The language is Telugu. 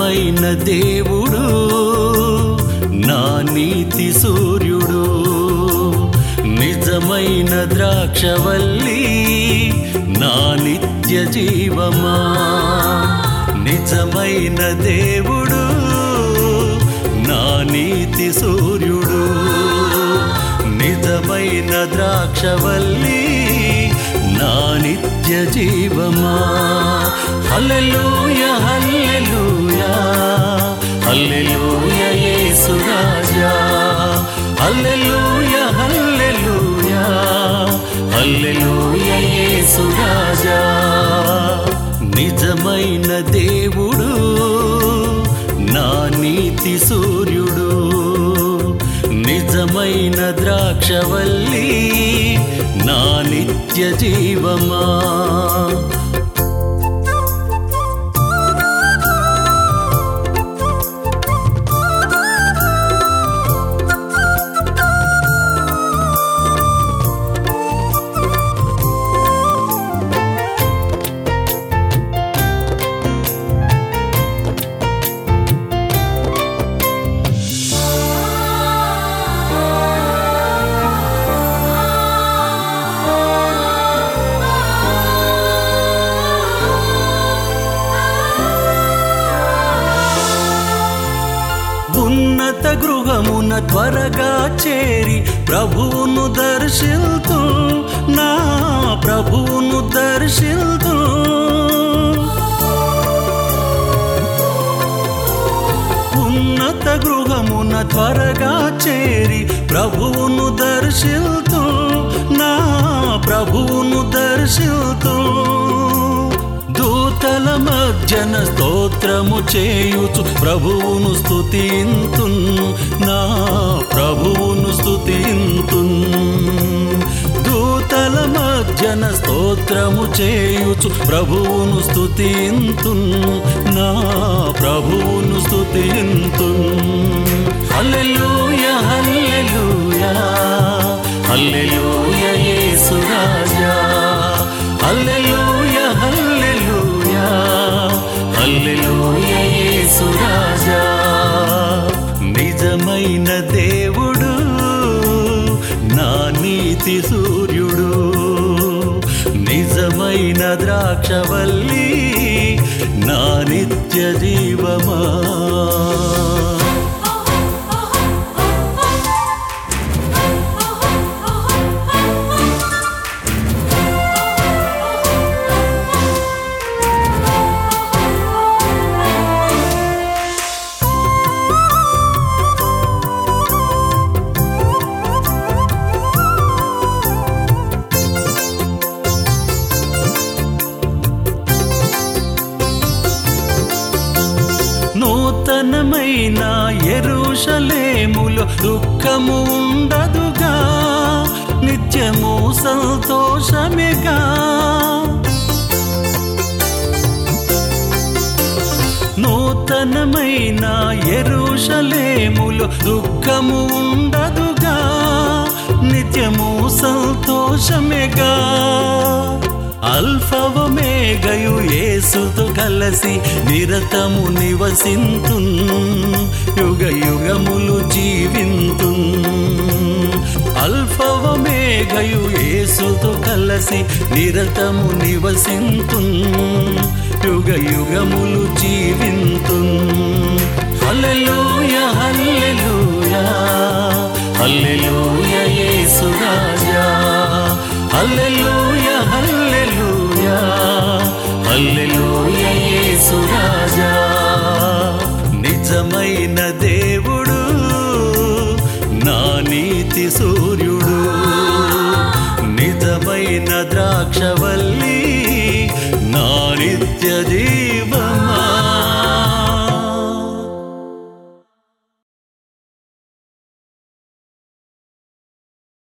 నిజమైన దేవుడు నా నీతి సూర్యుడు నిజమైన ద్రాక్షవల్లి నా నిత్య జీవమా నిజమైన దేవుడు నా నీతి సూర్యుడు నిజమైన ద్రాక్షవల్లి నా నిత్య జీవమా హల్లెలూయా హల్లెలూయా హల్లెలూయా యేసు రాజా హల్లెలూయా హల్లెలూయా హల్లెలూయా యేసు రాజా నిజమైన దేవుడు నా నీతి సూర్యుడు నిజమైన ద్రాక్షవల్లి నా నిత్య జీవమా ఉన్నత గృహమున త్వరగా చేరి ప్రభువును దర్శిల్తూ నా ప్రభువును దర్శిల్తూ ఉన్నత గృహమున త్వరగా చేరి ప్రభువును దర్శిల్తూ నా ప్రభువును దర్శిల్తూ దూతల మధ్యన స్తోత్రము చేయుచు ప్రభువును స్తుతింతు నా ప్రభువును స్తుతింతు దూతల మధ్యన స్తోత్రము చేయుచు ప్రభువును స్తుతింతు నా ప్రభువును స్తుతింతు హల్లెలూయా హల్లెలూయా హల్లెలూయా యేసు రాజా హల్లెలూయా హల్లెలూయా హల్లెలూయా యేసు రాజా నిజమైన దేవుడు నా నీతి సూర్యుడు నిజమైన ద్రాక్షవల్లి నా నిత్య జీవమా నూతనమైన ఎరుషలేములో దుఃఖము ఉండదుగా నిత్యము సంతోషమేగా నూతనమైన ఎరుషలేములో దుఃఖము ఉండదుగా నిత్యము సంతోషమేగా అల్ఫవమేగయు యేసుతో కలసి నిరతము నివసింతు యుగ యుగములు జీవింతు అల్ఫవమేగయు యేసుతో కలసి నిరతము నివసింతు యుగ యుగములు జీవింతు హల్లెలూయా హల్లెలూయా హల్లెలూయా యేసు రాజా హల్లెలూయా హల్లెలూయా హల్లెలూయా యేసు రాజా నిజమైన దేవుడు నా నీతి సూర్యుడు నిజమైన ద్రాక్షవల్లి నా నిత్య జీ